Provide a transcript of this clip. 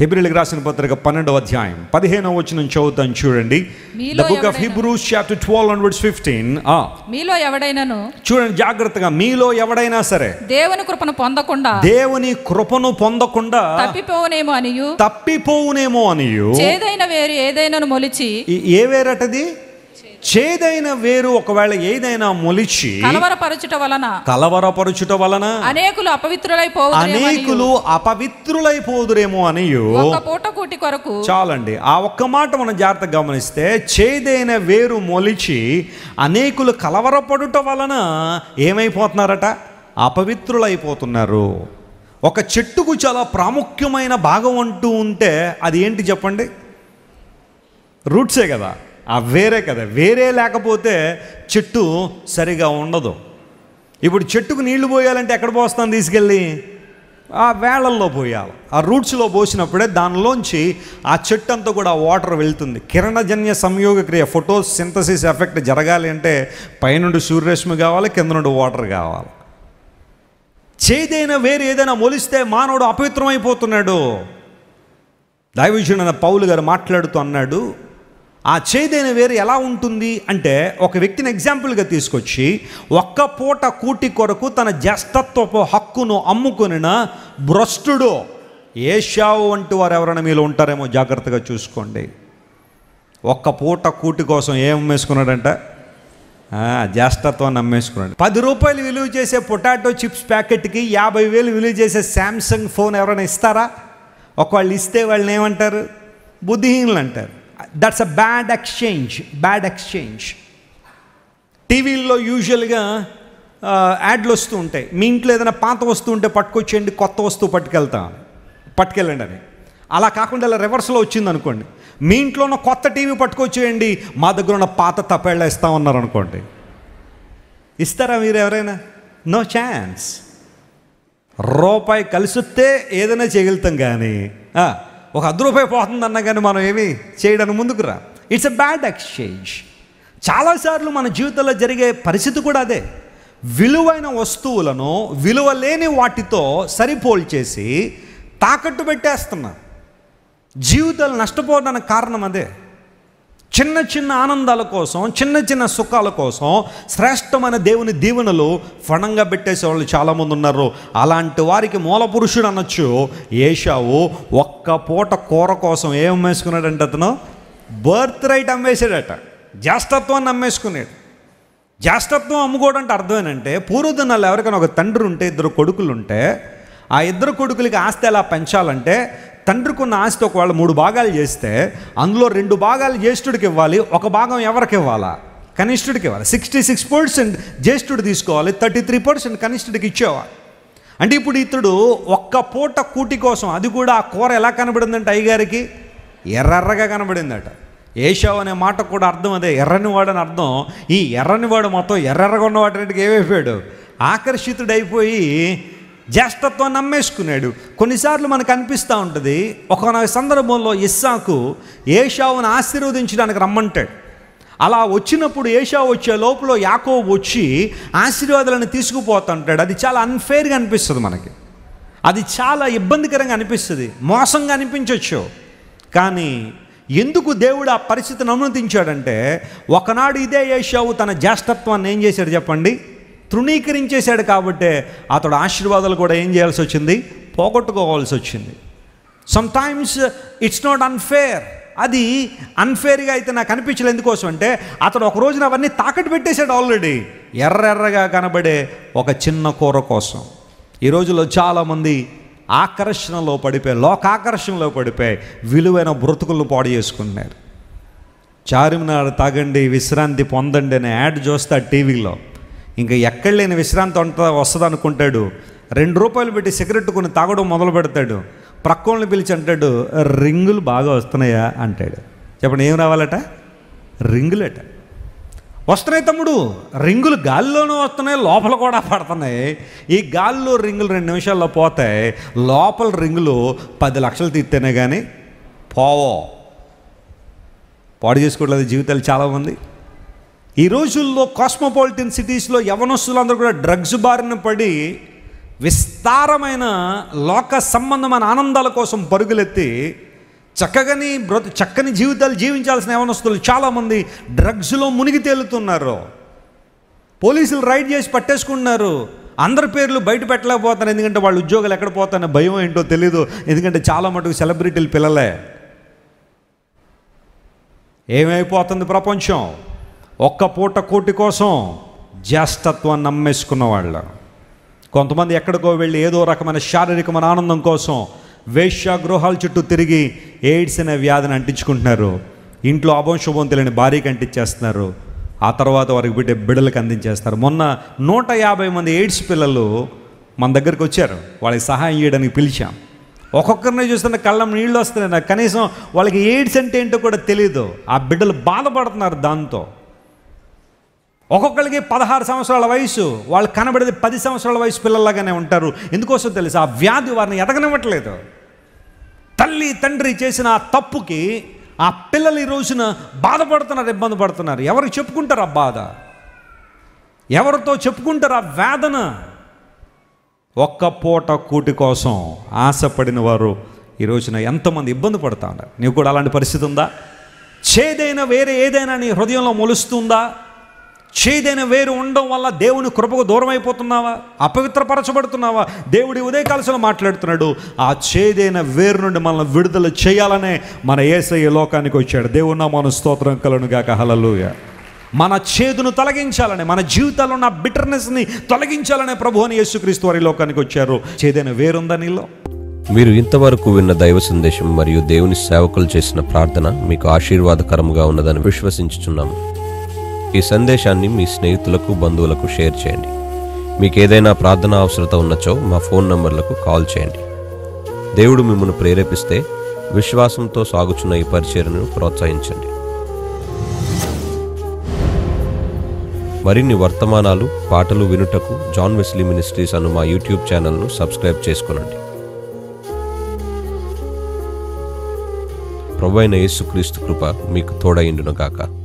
హిబ్రిల్కి రాసిన పత్రిక పన్నెండవ అధ్యాయం పదిహేనవ వచ్చిన చదువుతాను చూడండి మీలో ద బుక్ ఆఫ్ ఎవడైనా- Hebrews chapter twelve and words fifteen మీలో ఎవడైనను చూడండి జాగ్రత్తగా మీలో ఎవడైనా సరే దేవుని కృపను పొందకుండా దేవుని కృపను పొందకుండా తప్పిపోనేమో అనియు తప్పిపోవునేమో అనియు చేదైన వేరు ఏదైనను మొలిచి ఈ- ఏ వేరటది చేదైన వేరు ఒకవేళ ఏదైనా మొలిచి కలవరపరచుట వలన కలవరపరుచుట వలన అనేకులు అపవిత్రులైపోవుదురేమో అనేకులు అపవిత్రులైపోదురేమో అనియు ఒక పూట కూటి కొరకు చాలండి ఆ ఒక్క మాట మనం జాగ్రత్తగా గమనిస్తే చేదైన వేరు మొలిచి అనేకులు కలవరపడుట వలన ఏమైపోతున్నారట అపవిత్రులైపోతున్నారు ఒక చెట్టుకు చాలా ప్రాముఖ్యమైన భాగం అంటూ ఉంటే అది ఏంటి చెప్పండి రూట్సే కదా ఆ వేరే కదా వేరే లేకపోతే చెట్టు సరిగా ఉండదు ఇప్పుడు చెట్టుకు నీళ్లు పోయాలంటే ఎక్కడ పోస్తాం తీసుకెళ్ళి ఆ వేళల్లో పోయాలి ఆ రూట్స్లో పోసినప్పుడే దానిలోంచి ఆ చెట్టు అంతా కూడా వాటర్ వెళ్తుంది కిరణజన్య సంయోగ క్రియ ఫోటో సింథసిస్ ఎఫెక్ట్ జరగాలి అంటే పైనుండి సూర్యరశ్మి కావాలి కింద నుండి వాటర్ కావాలి చేదైన వేరు ఏదైనా మొలిస్తే మానవుడు అపవిత్రమైపోతున్నాడు దైవజనుడైన పౌలు గారు మాట్లాడుతూ అన్నాడు ఆ చేదైన వేరు ఎలా ఉంటుంది అంటే ఒక వ్యక్తిని ఎగ్జాంపుల్గా తీసుకొచ్చి ఒక్క పూట కూటి కొరకు తన జ్యేష్ఠత్వపు హక్కును అమ్ముకొనిన భ్రష్టుడు ఏషావు వంటి వారు ఎవరైనా మీలో ఉంటారేమో జాగ్రత్తగా చూసుకోండి ఒక్క పూట కూటి కోసం ఏం అమ్మేసుకున్నాడంట ఆ, జ్యేష్ఠత్వాన్ని అమ్మేసుకున్నాడు పది రూపాయలు విలువ చేసే పొటాటో చిప్స్ ప్యాకెట్కి యాభై వేలు విలువ చేసే శాంసంగ్ ఫోన్ ఎవరైనా ఇస్తారా ఒకవేళు ఇస్తే వాళ్ళని ఏమంటారు బుద్ధిహీనులు అంటారు that's a bad exchange bad exchange టీవీల్లో యూజువల్గా ఆ, యాడ్లు వస్తూ ఉంటాయి మీ ఇంట్లో ఏదైనా పాత వస్తువు ఉంటే పట్టుకొచ్చేయండి కొత్త వస్తువు పట్టుకెళ్తాం పట్టుకెళ్ళండి అని అలా కాకుండా ఇలా రివర్స్లో వచ్చింది అనుకోండి మీ ఇంట్లో ఉన్న కొత్త టీవీ పట్టుకొచ్చేయండి మా దగ్గర ఉన్న పాత తప్పేళ్ళ ఇస్తామన్నారు అనుకోండి ఇస్తారా మీరు ఎవరైనా నో ఛాన్స్ రూపాయి కలిసిస్తే ఏదైనా చేయగలుగుతాం కానీ ఆ, ఒక అర్ధ రూపాయి పోతుందన్నా కానీ మనం ఏమి చేయడానికి ముందుకు రా ఇట్స్ ఎ బ్యాడ్ ఎక్స్చేంజ్ చాలాసార్లు మన జీవితంలో జరిగే పరిస్థితి కూడా అదే విలువైన వస్తువులను విలువ లేని వాటితో సరిపోల్చేసి తాకట్టు పెట్టేస్తున్నాం జీవితాలు నష్టపోవడానికి కారణం అదే చిన్న చిన్న ఆనందాల కోసం చిన్న చిన్న సుఖాల కోసం శ్రేష్టమైన దేవుని దీవెనలు ఫణంగా పెట్టేసే వాళ్ళు చాలామంది ఉన్నారు అలాంటి వారికి మూల పురుషుడు అనొచ్చు ఏషావు ఒక్క పూట కూర కోసం ఏం అమ్మేసుకున్నాడంటే అతను బర్త్ రైట్ అమ్మేసాడట జ్యేష్ఠత్వాన్ని అమ్మేసుకున్నాడు జ్యేష్ఠత్వం అమ్ముకోవడం అంటే అర్థం ఏంటంటే పూర్వదినాలు ఎవరికైనా ఒక తండ్రి ఉంటే ఇద్దరు కొడుకులు ఉంటే ఆ ఇద్దరు కొడుకులకి ఆస్తి ఎలా పెంచాలంటే తండ్రికి ఉన్న ఆస్తి ఒకవేళ మూడు భాగాలు చేస్తే అందులో రెండు భాగాలు జ్యేష్ఠుడికి ఇవ్వాలి ఒక భాగం ఎవరికి ఇవ్వాలా కనిష్ఠుడికి ఇవ్వాలి సిక్స్టీ సిక్స్ పర్సెంట్ జ్యేష్ఠుడు తీసుకోవాలి థర్టీ త్రీ పర్సెంట్ కనిష్ఠుడికి ఇచ్చేవాడు అంటే ఇప్పుడు ఇతడు ఒక్క పూట కూటి కోసం అది కూడా ఆ కూర ఎలా కనబడిందంటే అయ్యగారికి ఎర్రెర్రగా కనబడిందట ఏషావు అనే మాట కూడా అర్థం అదే ఎర్రని వాడని అర్థం ఈ ఎర్రని వాడు మొత్తం ఎర్రెర్రగా ఉన్న వాటికి ఏమైపోయాడు ఆకర్షితుడైపోయి జ్యేష్ఠత్వాన్ని నమ్మేసుకున్నాడు కొన్నిసార్లు మనకు అనిపిస్తూ ఉంటుంది ఒక సందర్భంలో ఇస్సాకు ఏషావుని ఆశీర్వదించడానికి రమ్మంటాడు అలా వచ్చినప్పుడు ఏషావు వచ్చే లోపల యాకో వచ్చి ఆశీర్వాదాలను తీసుకుపోతుంటాడు అది చాలా అన్ఫేర్గా అనిపిస్తుంది మనకి అది చాలా ఇబ్బందికరంగా అనిపిస్తుంది మోసంగా అనిపించవచ్చు కానీ ఎందుకు దేవుడు ఆ పరిస్థితిని అనుమతించాడంటే ఒకనాడు ఇదే ఏషావు తన జ్యేష్ఠత్వాన్ని ఏం చేశాడు చెప్పండి తృణీకరించేశాడు కాబట్టే అతడు ఆశీర్వాదాలు కూడా ఏం చేయాల్సి వచ్చింది పోగొట్టుకోవాల్సి వచ్చింది sometimes it's not unfair అది అన్ఫేర్గా అయితే నాకు అనిపించలేదు ఎందుకోసం అంటే అతడు ఒక రోజున అవన్నీ తాకట్టు పెట్టేశాడు ఆల్రెడీ ఎర్ర ఎర్రగా కనబడే ఒక చిన్న కూర కోసం ఈ రోజుల్లో చాలామంది ఆకర్షణలో పడిపోయి లోకాకర్షణలో పడిపోయి విలువైన బ్రతుకులను పాడు చేసుకున్నారు చార్మినార్ తాగండి విశ్రాంతి పొందండి అనే యాడ్ చూస్తా టీవీలో ఇంకా ఎక్కడ లేని విశ్రాంతి అంతా వస్తుంది అనుకుంటాడు రెండు రూపాయలు పెట్టి సిగరెట్ కొని తాగడం మొదలు పెడతాడు ప్రక్కోళ్ళని పిలిచి అంటాడు రింగులు బాగా వస్తున్నాయా అంటాడు చెప్పండి ఏం రావాలట రింగులట వస్తున్నాయి తమ్ముడు రింగులు గాలిలోనూ వస్తున్నాయి లోపల కూడా పడుతున్నాయి ఈ గాలిలో రింగులు రెండు నిమిషాల్లో పోతాయి లోపల రింగులు పది లక్షలు తీస్తేనే కానీ పోవో పాడు చేసుకోవట్లేదు జీవితాలు చాలామంది ఈ రోజుల్లో కాస్మోపాలిటన్ సిటీస్లో యవనస్తులందరూ కూడా డ్రగ్స్ బారిన పడి విస్తారమైన లోక సంబంధమైన ఆనందాల కోసం పరుగులెత్తి చక్కగని బ్రతు చక్కని జీవితాలు జీవించాల్సిన యవనస్తులు చాలామంది డ్రగ్స్లో మునిగి తేలుతున్నారు పోలీసులు రైడ్ చేసి పట్టేసుకుంటున్నారు అందరి పేర్లు బయట పెట్టలేకపోతారు ఎందుకంటే వాళ్ళ ఉద్యోగాలు ఎక్కడ పోతారనే భయం ఏంటో తెలీదు ఎందుకంటే చాలా మటుకు సెలబ్రిటీల పిల్లలే ఏమైపోతుంది ప్రపంచం ఒక్క పూట కోటి కోసం జ్యేష్ఠత్వాన్ని నమ్మేసుకున్న వాళ్ళు కొంతమంది ఎక్కడికో వెళ్ళి ఏదో రకమైన శారీరకమైన ఆనందం కోసం వేశ్య గృహాల చుట్టూ తిరిగి ఎయిడ్స్ అనే వ్యాధిని అంటించుకుంటున్నారు ఇంట్లో అభంశుభం తెలియని భార్యకి అంటించేస్తున్నారు ఆ తర్వాత వారికి బిడ్డ బిడ్డలకు అందించేస్తారు మొన్న నూట యాభై మంది ఎయిడ్స్ పిల్లలు మన దగ్గరికి వచ్చారు వాళ్ళకి సహాయం చేయడానికి పిలిచాం ఒక్కొక్కరిని చూస్తున్న కళ్ళం నీళ్ళు వస్తున్నాయి నాకు కనీసం వాళ్ళకి ఎయిడ్స్ అంటే ఏంటో కూడా తెలియదు ఆ బిడ్డలు బాధపడుతున్నారు దాంతో ఒక్కొక్కరికి పదహారు సంవత్సరాల వయసు వాళ్ళు కనబడేది పది సంవత్సరాల వయసు పిల్లల్లాగానే ఉంటారు ఎందుకోసం తెలుసు ఆ వ్యాధి వారిని ఎదగనివ్వట్లేదు తల్లి తండ్రి చేసిన ఆ తప్పుకి ఆ పిల్లలు ఈ రోజున బాధపడుతున్నారు ఇబ్బంది పడుతున్నారు ఎవరికి చెప్పుకుంటారు ఆ బాధ ఎవరితో చెప్పుకుంటారు ఆ వేదన ఒక్క పూట కూటి కోసం ఆశపడిన వారు ఈ రోజున ఎంతమంది ఇబ్బంది పడుతూ ఉన్నారు నీకు కూడా అలాంటి పరిస్థితి ఉందా చేదైనా వేరే ఏదైనా నీ హృదయంలో మొలుస్తుందా చేదైన వేరు ఉండడం వల్ల దేవుని కృపకు దూరం అయిపోతున్నావా అపవిత్రపరచబడుతున్నావా దేవుడి ఉదయకాలశలో మాట్లాడుతున్నాడు ఆ చేదైన వేరు నుండి మనల్ని విడుదల చేయాలనే మన ఏసయ్య లోకానికి వచ్చాడు దేవున్నా మన స్తోత్రం కలను గాక హలలుయ మన చేదును తొలగించాలని మన జీవితాల్లో ఉన్న బిటర్నెస్ని తొలగించాలనే ప్రభు అని యేసుక్రీస్తు వారి లోకానికి వచ్చారు చేదైన వేరుందా నీలో మీరు ఇంతవరకు విన్న దైవ సందేశం మరియు దేవుని సేవకులు చేసిన ప్రార్థన మీకు ఆశీర్వాదకరముగా ఉన్నదని విశ్వసించుచున్నాము ఈ సందేశాన్ని మీ స్నేహితులకు బంధువులకు షేర్ చేయండి మీకు ఏదైనా ప్రార్థన అవసరత ఉన్నచో మా ఫోన్ నంబర్లకు కాల్ చేయండి దేవుడు మిమ్మల్ని ప్రేరేపిస్తే విశ్వాసంతో సాగుచున్న ఈ పరిచర్ను ప్రోత్సహించండి మరిన్ని వర్తమానాలు పాటలు వినుటకు జాన్ వెస్లీ మినిస్ట్రీస్ అను మా యూట్యూబ్ ఛానల్ను సబ్స్క్రైబ్ చేసుకునండి ప్రభు అయిన యేసుక్రీస్తు కృప మీకు తోడైండును గాక